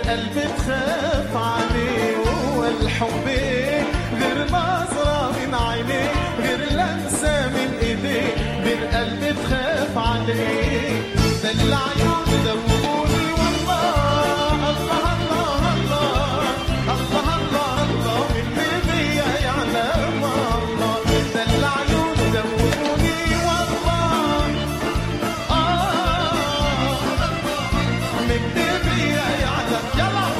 القلب تخاف عليه هو الحب إيه غير نظرة من عينيه غير لمسة من ايديه غير قلب تخاف عليه ده اللي عيونه دوبوني والله الله الله الله الله الله الله من بيا يعلم الله ده اللي عيونه دوبوني والله آه من بيا يعلم يلا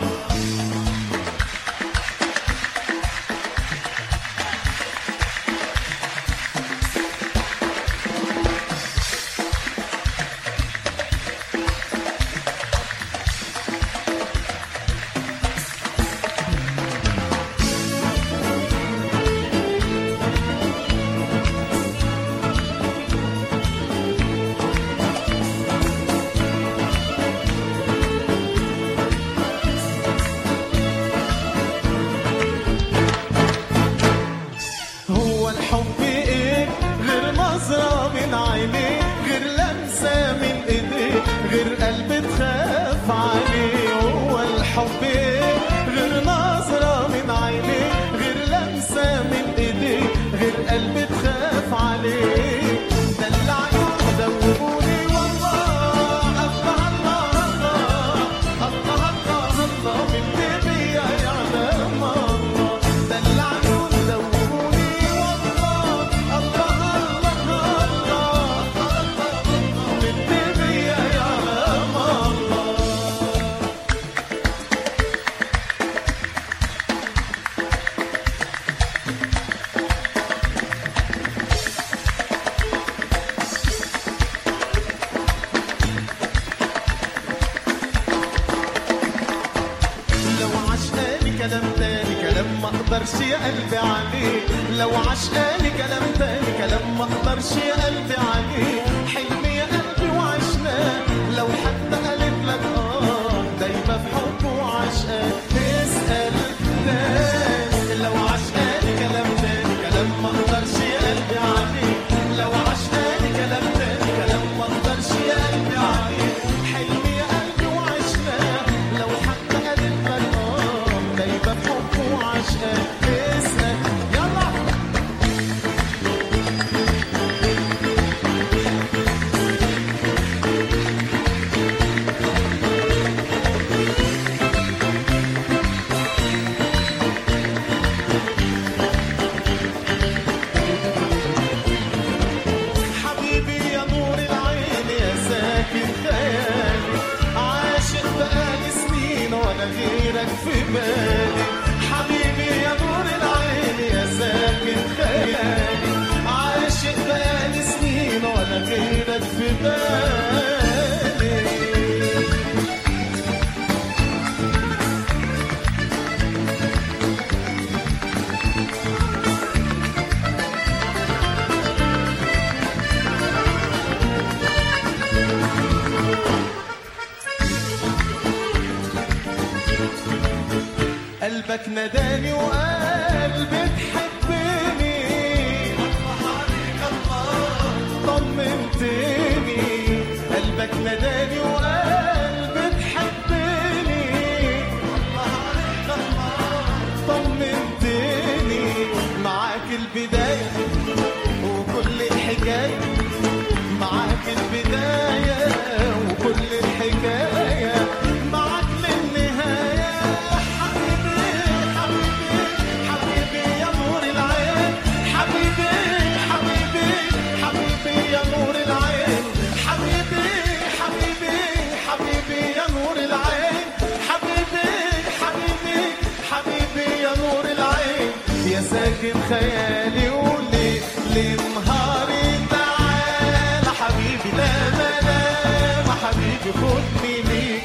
هو الحب ايه غير نظرة من عينيه غير لمسة من ايديه غير قلب تخاف عليه هو الحب ايه غير نظرة من عينيه غير لمسة من ايديه غير قلب تخاف عليه ده اللي عيونه دوبوني والله الله الله الله الله الله الله من بيبيا يعلم الله ده اللي عيونه دوبوني والله الله الله الله الله من بيبيا يعلم الله لو عشقاني كلام تاني كلام ما اقدرش يا قلبي عليه لو عشقاني كلام تاني كلام ما اقدرش يا قلبي عليه حلمي يا قلبي وعشناه لو حتى قالت لك اه دايما في حب وعشقاه اسال ناس لو عشقاني كلام تاني كلام ما اقدرش يا قلبي عليه لو عشقاني كلام تاني كلام ما اقدرش يا قلبي عليه حلمي يا قلبي وعشناه لو حتى قالت لك اه دايما في حب وعشقاه اسال يلا حبيبي يا نور العين يا ساكن خيالي عاشق بقالي سنين وانا غيرك في بالي حبيبي يا نور العين يا ساكن خيالي عاشق بقالي سنين وانا غيرك في بالي قلبك نداني وقلبي تحبني طمنتني قلبك نداني وقلبي تحبني طمنتني معاك البداية وكل الحكاية معاك البداية وكل الحكاية معاك للنهاية حبيبي حبيبي حبيبي يا نور العين حبيبي حبيبي حبيبي يا نور العين حبيبي حبيبي حبيبي يا نور العين حبيبي حبيبي حبيبي يا نور العين يا ساكن خيالي ولي لنهاري تعالى حبيبي لا ملام حبيبي خدني ليك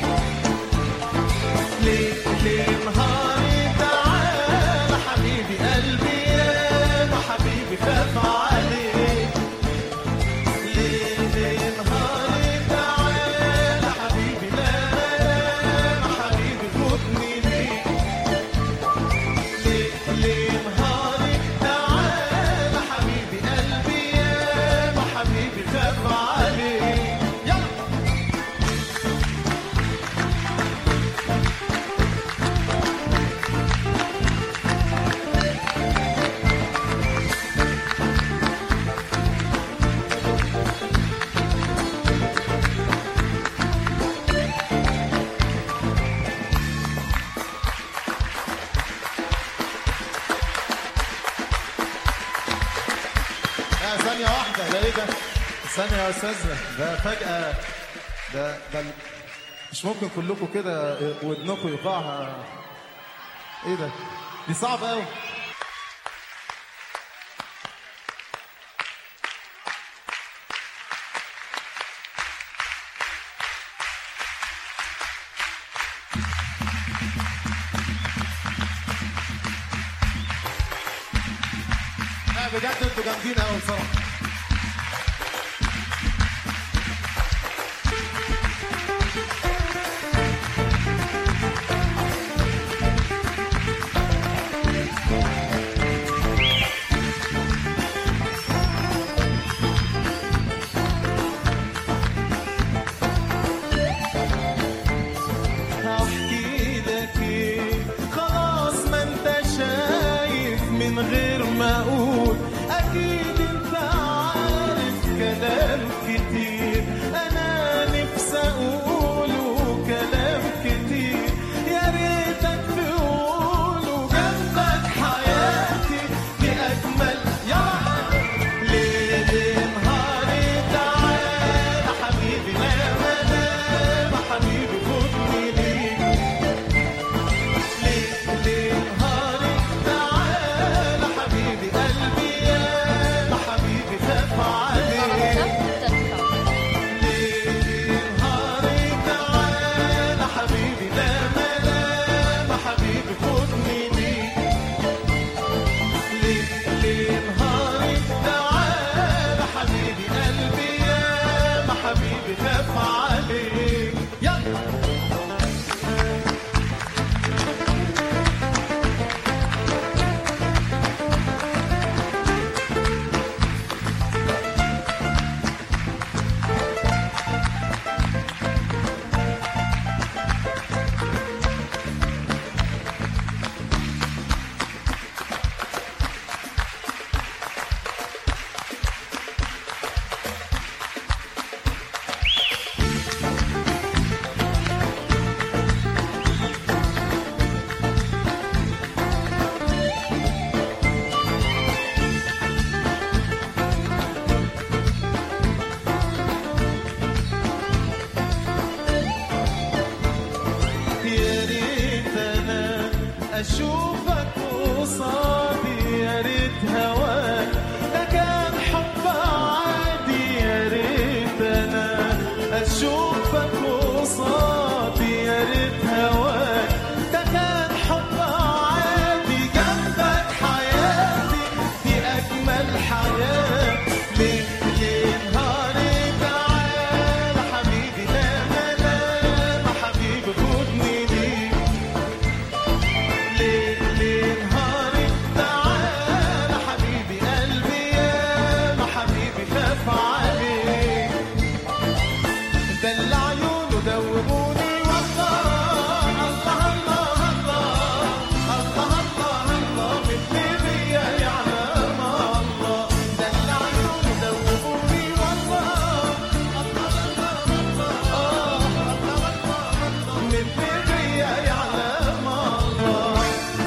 ليه ليه نهاري تعالى حبيبي قلبي يا حبيبي خاف عليك ليه ليه نهاري تعالى حبيبي لا ملام حبيبي خدني ليك ليه ليه نهاري تعالى لا ثانية واحدة ده ايه ده؟ ثانية يا استاذنا ده فجأة ده ده ال- مش ممكن كلكم كده ودنكم يقعها ايه ده؟ دي صعبة قوي لا بجد انتوا جامدين قوي بصراحة هحكي لك ايه خلاص ما انت شايف من غير ما اقول اكيد انت عارف كلام كتير انا نفسي اقوله كلام كتير يا ريتك تقوله جنبك حياتي دي اجمل يا ليل نهاري تعالى حبيبي لا مدام حبيبي خدني ليك ليل ليل نهاري تعالى حبيبي قلبي يا حبيبي خاف عليك ليل نهاري تعالى حبيبي لا ملام حبيبي خدني ليك ليل ليل نهاري تعالى حبيبي قلبي يا ما حبيبي خاف عليك يلا يا ريت انا اشوفك قصادي يا ريت هواك ده كان حب عادي يا ريت انا اشوفك قصادي يا ريت هواك ده كان حب عادي جنبك حياتي دي اجمل حياه ليه ليه نهاري تعالى حبيبي لا ملام حبيبي خدني ليك ليه ليه نهاري تعالى حبيبي قلبي يا ما حبيبي خاف عليك ده اللي عيونه دوبوني والله الله الله الله الله الله الله مثلي بيا يعلم الله ده اللي عيونه دوبوني والله الله الله الله الله مثلي بيا يعلم الله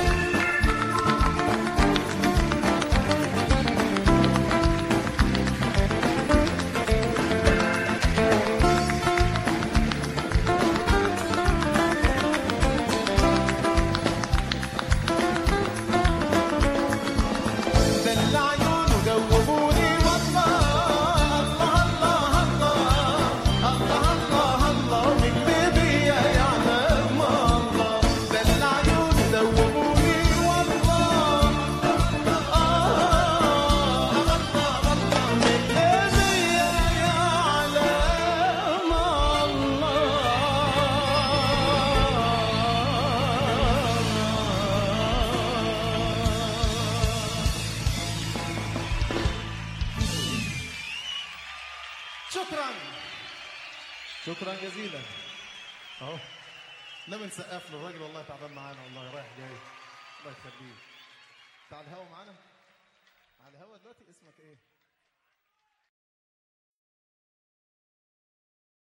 ده اللي عيونه جوبوني والله الله الله الله الله الله الله من بيبيا يعلم الله ده اللي عيونه جوبوني والله آه الله الله من بيبيا يعلم الله شكرا شكرا جزيلا اهو لما نسقف له الراجل والله تعبان معانا والله رايح جاي الله يخليه تعال الهوا معانا على الهوا دلوقتي اسمك ايه